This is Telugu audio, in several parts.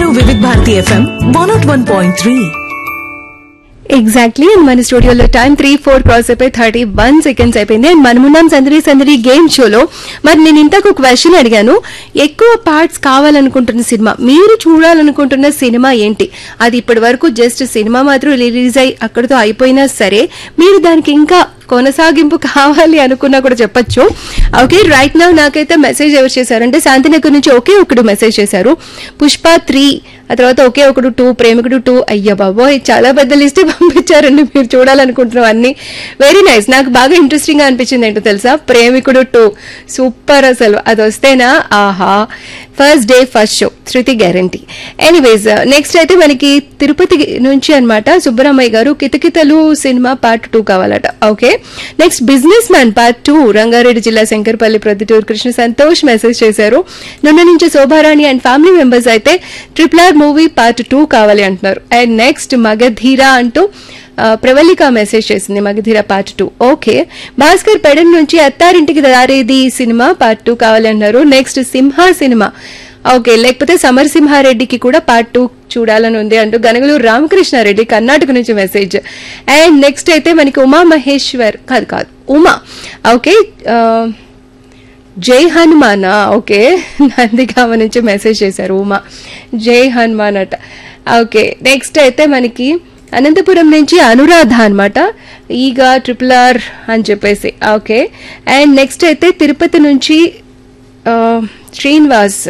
వివిధ Bharati FM one naught one point three exactly and మన స్టూడియోలో టైం త్రీ ఫోర్ క్రాస్ అయిపోయి థర్టీ వన్ సెకండ్స్ అయిపోయింది అండ్ మనమున్నాం సందడి సందడి గేమ్ షోలో మరి నేను ఇంతకు క్వశ్చన్ అడిగాను ఎక్కువ పార్ట్స్ కావాలనుకుంటున్న సినిమా మీరు చూడాలనుకుంటున్న సినిమా ఏంటి అది ఇప్పటి వరకు జస్ట్ సినిమా మాత్రం రిలీజ్ అయి అక్కడితో అయిపోయినా సరే మీరు దానికి ఇంకా కొనసాగింపు కావాలి అనుకున్నా కూడా చెప్పొచ్చు ఓకే రైట్ నౌ నాకైతే మెసేజ్ ఎవరు చేశారంటే శాంతినగర్ నుంచి ఒకే ఒకడు మెసేజ్ చేశారు పుష్ప త్రీ ఆ తర్వాత ఒకే ఒకడు టూ ప్రేమికుడు టూ అయ్యా బాబోయ్ చాలా పెద్ద లిస్ట్ పంపించారండి మీరు చూడాలనుకుంటున్నాం అన్ని వెరీ నైస్ నాకు బాగా ఇంట్రెస్టింగ్ గా అనిపించింది ఏంటో తెలుసా ప్రేమికుడు టూ సూపర్ అసలు అది వస్తేనా ఆహా first day first show Shruti guarantee anyways next అయితే మనకి తిరుపతి నుంచి అన్నమాట సుబ్బరామయ్య గారు కితకితలు సినిమా పార్ట్ టూ కావాలట okay next businessman part two Rangareddy జిల్లా శంకర్పల్లి ప్రొద్దుటూరు కృష్ణ సంతోష్ మెసేజ్ చేశారు నిన్న నుంచి శోభారాణి అండ్ ఫ్యామిలీ మెంబర్స్ అయితే triple R movie part two కావాలి అంటున్నారు అండ్ నెక్స్ట్ మగధీర అంటూ ఆ, ప్రవళిక మెసేజ్ చేసింది Magadheera part two okay Bhaskar Pedana నుంచి Attarintiki Daredi cinema part two కావాలన్నారు నెక్స్ట్ సింహ సినిమా ఓకే లేకపోతే సమరసింహారెడ్డికి కూడా పార్ట్ టూ చూడాలని ఉంది అంటూ గనగలూరు రామకృష్ణారెడ్డి కర్ణాటక నుంచి మెసేజ్ అండ్ నెక్స్ట్ అయితే మనకి ఉమా మహేశ్వర్ కాదు కాదు ఉమా ఓకే ఆ, జై హనుమాన్ ఓకే నందిగామ నుంచి మెసేజ్ చేశారు ఉమా జై హనుమాన్ అట ఓకే నెక్స్ట్ అయితే మనకి అనంతపురం నుంచి అనురాధ అనమాట ఈగ ట్రిపుల్ ఆర్ అని చెప్పేసి ఓకే అండ్ నెక్స్ట్ అయితే తిరుపతి నుంచి ఆ, శ్రీనివాస్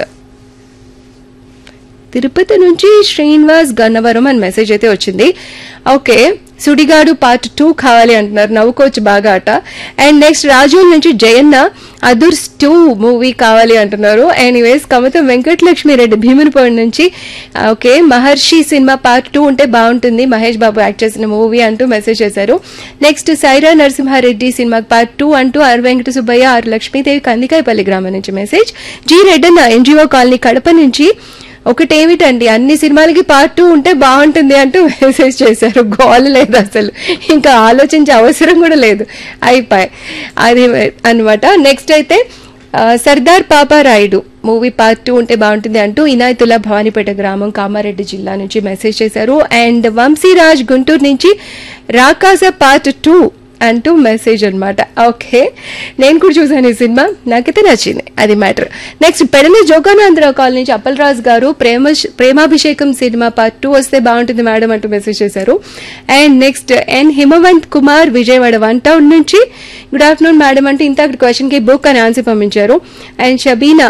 తిరుపతి నుంచి శ్రీనివాస్ గన్నవరం అని మెసేజ్ అయితే వచ్చింది ఓకే సుడిగాడు పార్ట్ టూ కావాలి అంటున్నారు నవ్వుకోవచ్చు బాగా అట అండ్ నెక్స్ట్ రాజుల నుంచి జయన్న అదుర్స్ టూ మూవీ కావాలి అంటున్నారు ఎనీవేస్ కమతం వెంకటలక్ష్మి రెడ్డి భీమునిపోయి నుంచి okay Maharshi cinema part two ఉంటే బాగుంటుంది మహేష్ బాబు యాక్ట్ చేసిన మూవీ అంటూ మెసేజ్ చేశారు next Sye Raa Narasimha Reddy cinema part two అంటూ ఆర్ వెంకట సుబ్బయ్య ఆర్ లక్ష్మీదేవి కందికాయపల్లి గ్రామం నుంచి message G Reddanna NGO colony Kadapa నుంచి ఒకటేమిటండి అన్ని సినిమాలకి పార్ట్ టూ ఉంటే బాగుంటుంది అంటూ మెసేజ్ చేశారు గోల్ లేదు అసలు ఇంకా ఆలోచించే అవసరం కూడా లేదు అయిపోయి అది అన్నమాట నెక్స్ట్ అయితే ఆ, Sardar Paparayudu movie part two ఉంటే బాగుంటుంది అంటూ ఇనాయతుల్లా భవానీపేట గ్రామం కామారెడ్డి జిల్లా నుంచి మెసేజ్ చేశారు అండ్ వంశీరాజ్ గుంటూరు నుంచి రాకాస పార్ట్ టూ అంటూ మెసేజ్ అన్నమాట ఓకే నేను కూడా చూసాను ఈ సినిమా నాకైతే నచ్చింది అది matter next Pedana Joganandarao colony నుంచి అప్పలరాజు గారు Prema Premabhishekam cinema part two వస్తే బాగుంటుంది మేడం అంటూ మెసేజ్ చేశారు and next N Himavanth Kumar Vijayawada one town నుంచి గుడ్ ఆఫ్టర్నూన్ మేడం అంటే ఇంత క్వశ్చన్ కి బుక్ అని ఆన్సర్ పంపించారు అండ్ షబీనా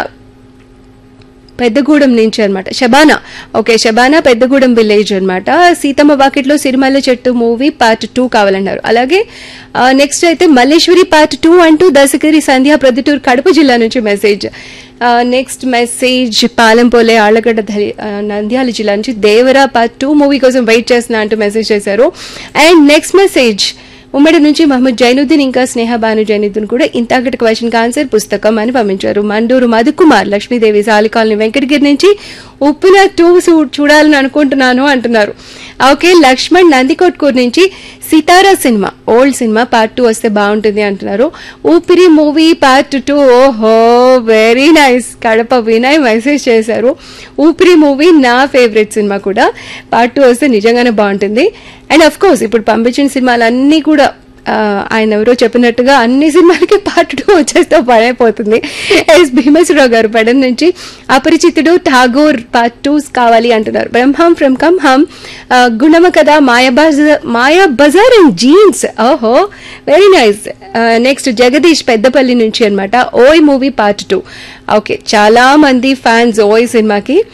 పెద్దగూడెం నుంచి అన్నమాట శబానా ఓకే శబానా పెద్దగూడెం విలేజ్ అన్నమాట సీతమ్మ వాకిట్లో సిరిమల్ల చెట్టు మూవీ పార్ట్ టూ కావాలన్నారు అలాగే నెక్స్ట్ అయితే మల్లేశ్వరి పార్ట్ టూ అంటూ దశగిరి సంధ్య ప్రొద్దుటూరు కడప జిల్లా నుంచి మెసేజ్ నెక్స్ట్ మెసేజ్ పాలెంపోలే ఆళ్లగడ్డ ధరి- ఆ, నంద్యాల జిల్లా నుంచి దేవరా పార్ట్ టూ మూవీ కోసం వెయిట్ చేస్తున్నా అంటూ మెసేజ్ చేశారు అండ్ నెక్స్ట్ మెసేజ్ ఉమ్మడి నుంచి మహమ్మద్ జైనుద్దీన్ ఇంకా స్నేహ భాను జైనుద్దీన్ కూడా ఇంతకటి క్వశ్చన్ ఆన్సర్ పుస్తకం అని పంపించారు మండూరు మధుకుమార్ లక్ష్మీదేవి సాలికాలనీ వెంకటగిరి నుంచి ఉప్పిన టూ చూడాలని అనుకుంటున్నాను అంటున్నారు ఓకే లక్ష్మణ్ నందికొట్కూరు నుంచి Sitara cinema old cinema part two వస్తే బాగుంటుంది అంటున్నారు ఊపిరి మూవీ పార్ట్ టూ ఓహో very nice Kadapa Vinay message చేశారు ఊపిరి మూవీ నా ఫేవరెట్ సినిమా కూడా పార్ట్ టూ వస్తే నిజంగానే బాగుంటుంది అండ్ అఫ్ కోర్స్ ఇప్పుడు పంపించిన సినిమాలన్నీ కూడా ఆ, ఆయన ఎవరో చెప్పినట్టుగా అన్ని సినిమాలకి పార్ట్ టూ వచ్చేస్తే పడైపోతుంది ఎస్ భీమేశ్వరరావు గారు పడన్ నుంచి అపరిచితుడు ఠాగూర్ పార్ట్ టూ కావాలి అంటున్నారు బ్రహ్మం ఫ్రమ్ కమ్ హమ్ ఆ, గుణమ కదా మాయా బజార్ మాయా బజార్ అండ్ జీన్స్ ఓహో very nice next Jagadish Peddapalli నుంచి అన్నమాట ఓయ్ మూవీ పార్ట్ టూ ఓకే చాలా మంది ఫ్యాన్స్ ఓయ్ సినిమాకి